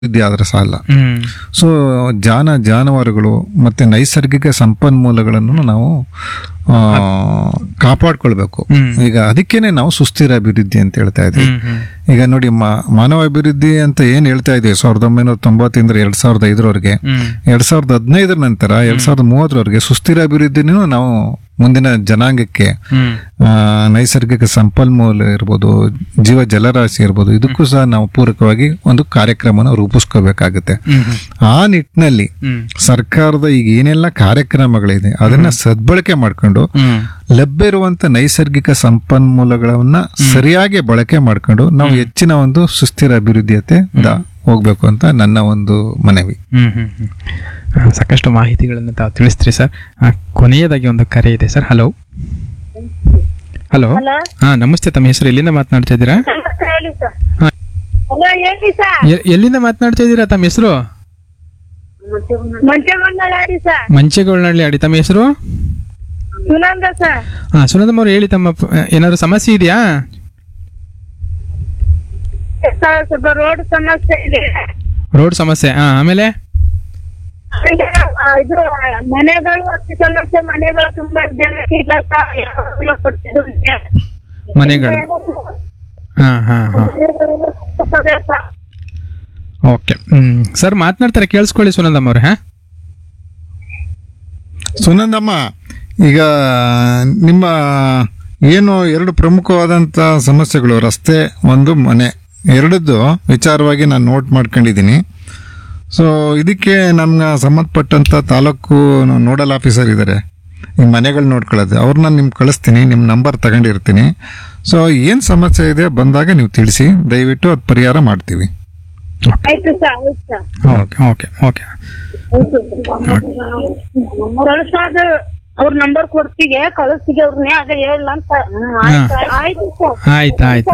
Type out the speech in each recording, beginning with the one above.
ಅಭಿವೃದ್ಧಿ ಆದ್ರೆ ಸಾಲ ಹ್ಮ್ ಸೊ ಜಾನ ಜಾನುವಾರುಗಳು ಮತ್ತೆ ನೈಸರ್ಗಿಕ ಸಂಪನ್ಮೂಲಗಳನ್ನು ನಾವು ಆ, ಕಾಪಾಡ್ಕೊಳ್ಬೇಕು ಹ್ಮ್. ಈಗ ಅದಕ್ಕೇನೆ ನಾವು ಸುಸ್ಥಿರ ಅಭಿವೃದ್ಧಿ ಅಂತ ಹೇಳ್ತಾ ಇದ್ದೀವಿ ಹ್ಮ್ ಹ್ಮ್ ಈಗ ನೋಡಿ ಮಾ- ಮಾನವ ಅಭಿವೃದ್ಧಿ ಅಂತ ಏನ್ ಹೇಳ್ತಾ ಇದೀವಿ ಸಾವಿರದ ಒಂಬೈನೂರ ತೊಂಬತ್ತಿಂದ ಎರಡ್ ಸಾವಿರದ ಐದರವರೆಗೆ ಹ್ಮ್ ಎರಡ್ ಸಾವಿರದ ಹದಿನೈದರ ನಂತರ ಎರಡ್ ಸಾವಿರದ ಮೂವತ್ತರವರೆಗೆ ಸುಸ್ಥಿರ ಅಭಿವೃದ್ಧಿನೂ ನಾವು ಮುಂದಿನ ಜನಾಂಗಕ್ಕೆ ಹ್ಮ್ ಆ, ನೈಸರ್ಗಿಕ ಸಂಪನ್ಮೂಲ ಇರ್ಬೋದು ಜೀವ ಜಲರಾಶಿ ಇರ್ಬೋದು ಇದಕ್ಕೂ ಸಹ ನಾವು ಪೂರಕವಾಗಿ ಒಂದು ಕಾರ್ಯಕ್ರಮನ ರೂಪಿಸ್ಕೋಬೇಕಾಗುತ್ತೆ ಹ್ಮ್ ಹ್ಮ್ ಆ ನಿಟ್ಟಿನಲ್ಲಿ ಹ್ಮ್ ಸರ್ಕಾರದ ಈಗ ಏನೆಲ್ಲ ಕಾರ್ಯಕ್ರಮಗಳಿದೆ ಅದನ್ನ ಸದ್ಬಳಕೆ ಮಾಡ್ಕೊಂಡು ಹ್ಮ್ ಲಭ್ಯ ಇರುವಂತ ನೈಸರ್ಗಿಕ ಸಂಪನ್ಮೂಲಗಳನ್ನ ಸರಿಯಾಗಿ ಬಳಕೆ ಮಾಡ್ಕೊಂಡು ನಾವು ಹೆಚ್ಚಿನ ಒಂದು ಸುಸ್ಥಿರ ಅಭಿವೃದ್ಧಿಯತೆ ದ- ಹೋಗ್ಬೇಕು ಅಂತ ನನ್ನ ಒಂದು ಮನವಿ ಹ್ಮ್ ಹ್ಮ್ ಹ್ಮ್ ಆ, ಸಾಕಷ್ಟು ಮಾಹಿತಿಗಳನ್ನು ತಾವು ತಿಳಿಸ್ತೀರಿ ಸರ್ ಆ, ಕೊನೆಯದಾಗಿ ಒಂದು ಕರೆ ಇದೆ ಸರ್ ಹಲೋ ಹಲೋ ಹಲೋ ಹಾ ನಮಸ್ತೆ ತಮ್ಮ ಹೆಸರು ಎಲ್ಲಿಂದ ಮಾತನಾಡ್ತಾ ಇದ್ದೀರಾ ನಮಸ್ತೆ ಹೇಳಿ ಸರ್ ಹಾ. ಹಲೋ ಹೇಳಿ ಸರ್ ಎ- ಎಲ್ಲಿಂದ ಮಾತನಾಡ್ತಾ ಇದ್ದೀರಾ ತಮ್ಮ ಹೆಸರು ಮಂಚಗೊಂಡಾಡಿ ಸರ್ ಮಂಚೆಗೊಳನಹಳ್ಳಿ ಅಡಿ ತಮ್ಮ ಹೆಸರು ಸುನಂದ ಸರ್ ಹಾ ಸುನಂದಮ್ಮ ಅವ್ರು ಹೇಳಿ ತಮ್ಮ ಪ- ಏನಾದ್ರು ಸಮಸ್ಯೆ ಇದೆಯಾ ಸರ್, ಸ್ವಲ್ಪ ರೋಡ್ ಸಮಸ್ಯೆ ಇದೆ ರೋಡ್ ಸಮಸ್ಯೆ ಹಾ ಆಮೇಲೆ ಈಗ, ಆ, ಇದು ಮನೆಗಳು ಅತಿ ಸಮಸ್ಯೆ ಮನೆಗಳು ತುಂಬಾ ಜನಕ್ಕೆ ಇಲ್ಲ ಸರ್ ಯಾವಾಗ್ಲೂ ಕೊಡ್ತಿದ್ರು. ಮನೆಗಳು ಹಾ ಹಾ ಹಾ ಅದೇ ಸರ್. ಓಕೆ ಹ್ಮ್ ಸರ್ ಮಾತನಾಡ್ತಾರೆ ಕೇಳಿಸ್ಕೊಳ್ಳಿ ಸುನಂದಮ್ಮ ಅವ್ರೆ ಹಾ ಸುನಂದಮ್ಮ ಈಗ ನಿಮ್ಮ ಏನು ಎರಡು ಪ್ರಮುಖವಾದಂತ ಸಮಸ್ಯೆಗಳು ರಸ್ತೆ ಒಂದು ಮನೆ ಎರಡದ್ದು ವಿಚಾರವಾಗಿ ನಾನು ನೋಟ್ ಮಾಡ್ಕೊಂಡಿದ್ದೀನಿ ಸೊ ಇದಕ್ಕೆ ನಮ್ಮ ಸಂಬಂಧಪಟ್ಟಂತ ತಾಲೂಕು ನೋಡಲ್ ಆಫೀಸರ್ ಇದ್ದಾರೆ ಈ ಮನೆಗಳು ನೋಡ್ಕೊಳ್ಳೋದು ಅವ್ರನ್ನ ನಿಮ್ಗೆ ಕಳಿಸ್ತೀನಿ ನಿಮ್ಮ ನಂಬರ್ ತಗೊಂಡಿರ್ತೀನಿ ಸೊ ಏನು ಸಮಸ್ಯೆ ಇದೆ ಬಂದಾಗ ನೀವು ತಿಳಿಸಿ ದಯವಿಟ್ಟು ಅದು ಪರಿಹಾರ ಮಾಡ್ತೀವಿ ಆಯ್ತು ಸರ್ ಆಯ್ತು ಸರ್ ಓಕೆ ಓಕೆ ಓಕೆ ಕಳ್ಸೋದು ಅವ್ರ ನಂಬರ್ ಕೊಡ್ತೀವಿ ಕಳಿಸ್ತೀವಿ ಅವ್ರನ್ನೇ ಅದೇ ಹೇಳ ಅಂತ ಹ್ಮ್, ಆಯ್ತು ಆಯ್ತು ಸರ್ ಆಯ್ತು ಆಯ್ತು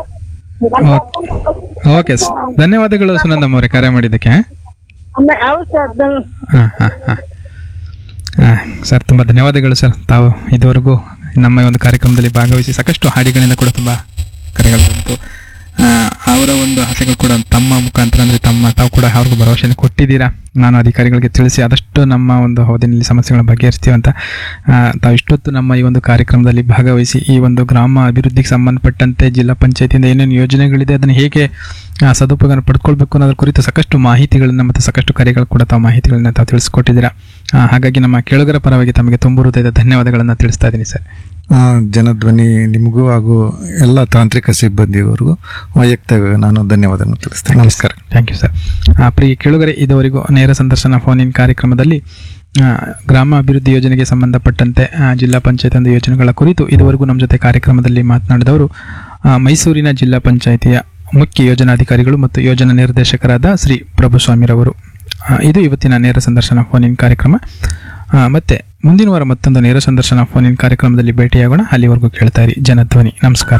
ಓಕೆ ಸ್- ಧನ್ಯವಾದಗಳು ಸುನಂದಮ್ಮ ಅವರೇ ಕರೆ ಮಾಡಿದ್ದಕ್ಕೆ ಆಮೇಲೆ ಹೌದು ಸರ್ ಅದು ಹಾಂ ಹಾಂ ಹಾಂ ಸರ್ ತುಂಬ ಧನ್ಯವಾದಗಳು ಸರ್ ತಾವು ಇದುವರೆಗೂ ನಮ್ಮ ಈ ಒಂದು ಕಾರ್ಯಕ್ರಮದಲ್ಲಿ ಭಾಗವಹಿಸಿ ಸಾಕಷ್ಟು ಹಾಡಿಗಳಿಂದ ಕೂಡ ತುಂಬ ಕರೆಗಳು ಬಂತು ಆ, ಅವರ ಒಂದು ಆಸೆಗಳು ಕೂಡ ತಮ್ಮ ಮುಖಾಂತರ ಅಂದರೆ ತಮ್ಮ ತಾವು ಕೂಡ ಅವ್ರಿಗೂ ಭರವಸೆಯನ್ನು ಕೊಟ್ಟಿದ್ದೀರಾ ನಾನು ಅಧಿಕಾರಿಗಳಿಗೆ ತಿಳಿಸಿ ಆದಷ್ಟು ನಮ್ಮ ಒಂದು ಅವಧಿನಲ್ಲಿ ಸಮಸ್ಯೆಗಳನ್ನ ಬಗೆಹರಿಸ್ತೀವಿ ಅಂತ ಆ, ತಾವು ಇಷ್ಟೊತ್ತು ನಮ್ಮ ಈ ಒಂದು ಕಾರ್ಯಕ್ರಮದಲ್ಲಿ ಭಾಗವಹಿಸಿ ಈ ಒಂದು ಗ್ರಾಮ ಅಭಿವೃದ್ಧಿಗೆ ಸಂಬಂಧಪಟ್ಟಂತೆ ಜಿಲ್ಲಾ ಪಂಚಾಯತಿಯಿಂದ ಏನೇನು ಯೋಜನೆಗಳಿದೆ ಅದನ್ನು ಹೇಗೆ ಆ, ಸದುಪಯೋಗ ಪಡ್ಕೊಳ್ಬೇಕು ಅನ್ನೋದ್ರ ಕುರಿತು ಸಾಕಷ್ಟು ಮಾಹಿತಿಗಳನ್ನು ಮತ್ತು ಸಾಕಷ್ಟು ಕರೆಗಳು ಕೂಡ ತಾವು ಮಾಹಿತಿಗಳನ್ನ ತಾವು ತಿಳಿಸ್ಕೊಟ್ಟಿದ್ದೀರಾ ಆ, ಹಾಗಾಗಿ ನಮ್ಮ ಕೇಳುಗರ ಪರವಾಗಿ ತಮಗೆ ತುಂಬ ಹೃದಯದ ಧನ್ಯವಾದಗಳನ್ನು ತಿಳಿಸ್ತಾ ಇದ್ದೀನಿ ಸರ್ ಆ, ಜನಧ್ವನಿ ನಿಮಗೂ ಹಾಗೂ ಎಲ್ಲ ತಾಂತ್ರಿಕ ಸಿಬ್ಬಂದಿಯವರಿಗೂ ವೈಯಕ್ತಿಕ ನಾನು ಧನ್ಯವಾದವನ್ನು ತಿಳಿಸ್ತೇನೆ ನಮಸ್ಕಾರ ಥ್ಯಾಂಕ್ ಯು ಸರ್ ಪ್ರಿಯ ಕೇಳುಗರೆ ಇದುವರೆಗೂ ನೇರ ಸಂದರ್ಶನ ಫೋನ್ ಇನ್ ಕಾರ್ಯಕ್ರಮದಲ್ಲಿ ಆ, ಗ್ರಾಮ ಅಭಿವೃದ್ಧಿ ಯೋಜನೆಗೆ ಸಂಬಂಧಪಟ್ಟಂತೆ ಆ, ಜಿಲ್ಲಾ ಪಂಚಾಯತ್ ಒಂದು ಯೋಜನೆಗಳ ಕುರಿತು ಇದುವರೆಗೂ ನಮ್ಮ ಜೊತೆ ಕಾರ್ಯಕ್ರಮದಲ್ಲಿ ಮಾತನಾಡಿದವರು ಆ, ಮೈಸೂರಿನ ಜಿಲ್ಲಾ ಪಂಚಾಯಿತಿಯ ಮುಖ್ಯ ಯೋಜನಾಧಿಕಾರಿಗಳು ಮತ್ತು ಯೋಜನಾ ನಿರ್ದೇಶಕರಾದ ಶ್ರೀ ಪ್ರಭುಸ್ವಾಮಿರವರು ಆ, ಇದು ಇವತ್ತಿನ ನೇರ ಸಂದರ್ಶನ ಫೋನ್ ಇನ್ ಕಾರ್ಯಕ್ರಮ ಆ, ಮತ್ತೆ ಮುಂದಿನ ವಾರ ಮತ್ತೊಂದು ನೇರ ಸಂದರ್ಶನ ಫೋನ್ ಇನ್ ಕಾರ್ಯಕ್ರಮದಲ್ಲಿ ಭೇಟಿಯಾಗೋಣ ಅಲ್ಲಿವರೆಗೂ ಕೇಳ್ತಾ ಇರಿ ಜನಧ್ವನಿ ನಮಸ್ಕಾರ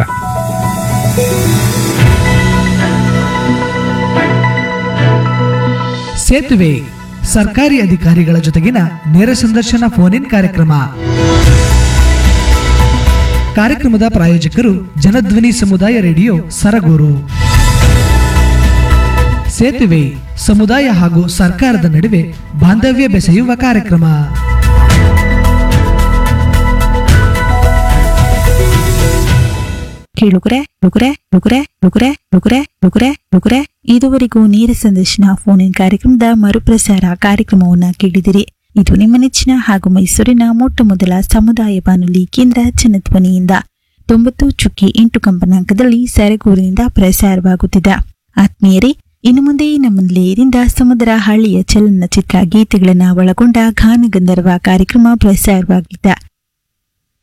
ಸೇತುವೆ ಸರ್ಕಾರಿ ಅಧಿಕಾರಿಗಳ ಜೊತೆಗಿನ ನೇರ ಸಂದರ್ಶನ ಫೋನ್ ಇನ್ ಕಾರ್ಯಕ್ರಮ ಕಾರ್ಯಕ್ರಮದ ಪ್ರಾಯೋಜಕರು ಜನಧ್ವನಿ ಸಮುದಾಯ ರೇಡಿಯೋ ಸರಗೂರು ಸೇತುವೆ ಸಮುದಾಯ ಹಾಗೂ ಸರ್ಕಾರದ ನಡುವೆ ಬಾಂಧವ್ಯ ಬೆಸೆಯುವ ಕಾರ್ಯಕ್ರಮ ಕೇಳುಗರೆ ನುಗುರೆ ನುಗುರೆ ನುಗುರೆ ನುಗುರೆ ನುಗುರೆ ನುಗುರೆ ಇದುವರೆಗೂ ನೇರ ಸಂದರ್ಶನ ಫೋನ್ ಇನ್ ಕಾರ್ಯಕ್ರಮದ ಮರುಪ್ರಸಾರ ಕಾರ್ಯಕ್ರಮವನ್ನ ಕೇಳಿದಿರಿ ಇದು ನಿಮ್ಮ ನೆಚ್ಚಿನ ಹಾಗೂ ಮೈಸೂರಿನ ಮೊಟ್ಟ ಮೊದಲ ಸಮುದಾಯ ಬಾನುಲಿ ಕೇಂದ್ರ ಜನಧ್ವನಿಯಿಂದ ತೊಂಬತ್ತು ಚುಕ್ಕಿ ಎಂಟು ಕಂಪನಾಂಕದಲ್ಲಿ ಸರಗೂರಿನಿಂದ ಪ್ರಸಾರವಾಗುತ್ತಿದೆ ಆತ್ಮೀಯರೇ ಇನ್ನು ಮುಂದೆ ನಮ್ಮ ನಿಲಯದಿಂದ ಸಮುದ್ರ ಹಳ್ಳಿಯ ಚಲನಚಿತ್ರ ಗೀತೆಗಳನ್ನು ಒಳಗೊಂಡ ಗಾನಗಂಧರ್ವ ಕಾರ್ಯಕ್ರಮ ಪ್ರಸಾರವಾಗಲಿದೆ